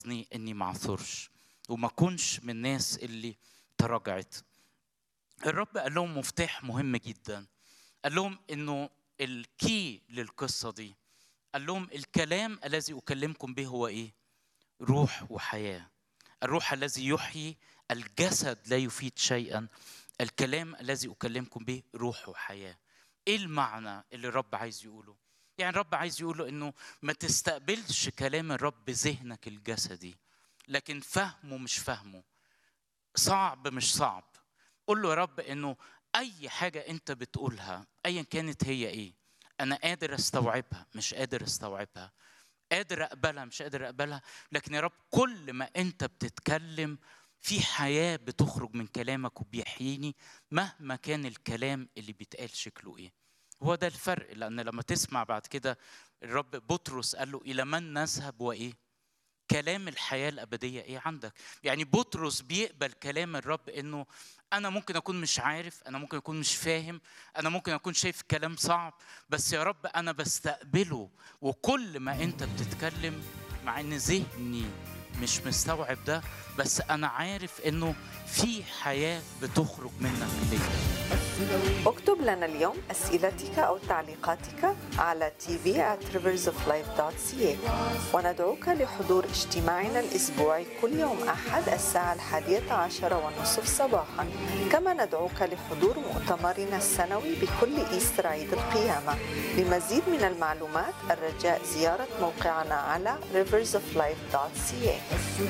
حفظني اني ما اعثرش وما اكونش من الناس اللي تراجعت الرب قال لهم مفتاح مهم جدا قال لهم انه الكي للقصه دي قال لهم الكلام الذي اكلمكم به هو ايه روح وحياه الروح الذي يحيي الجسد لا يفيد شيئا الكلام الذي اكلمكم به روح وحياه ايه المعنى اللي الرب عايز يقوله يعني الرب عايز يقوله انه ما تستقبلش كلام الرب بذهنك الجسدي لكن فهمه مش فهمه صعب مش صعب قول له يا رب انه اي حاجه انت بتقولها ايا كانت هي ايه انا قادر استوعبها مش قادر استوعبها قادر اقبلها مش قادر اقبلها لكن يا رب كل ما انت بتتكلم في حياه بتخرج من كلامك وبيحييني مهما كان الكلام اللي بيتقال شكله ايه هو ده الفرق لان لما تسمع بعد كده الرب بطرس قال له الى من نذهب وايه كلام الحياه الابديه ايه عندك يعني بطرس بيقبل كلام الرب انه انا ممكن اكون مش عارف انا ممكن اكون مش فاهم انا ممكن اكون شايف الكلام صعب بس يا رب انا بستقبله وكل ما انت بتتكلم مع ان ذهني مش مستوعب ده بس انا عارف انه في حياه بتخرج منك ليا اكتب لنا اليوم أسئلتك أو تعليقاتك على tv at riversoflife.ca وندعوك لحضور اجتماعنا الأسبوعي كل يوم أحد الساعة الحادية عشر والنصف صباحا كما ندعوك لحضور مؤتمرنا السنوي بكل إيستر عيد القيامة لمزيد من المعلومات الرجاء زيارة موقعنا على riversoflife.ca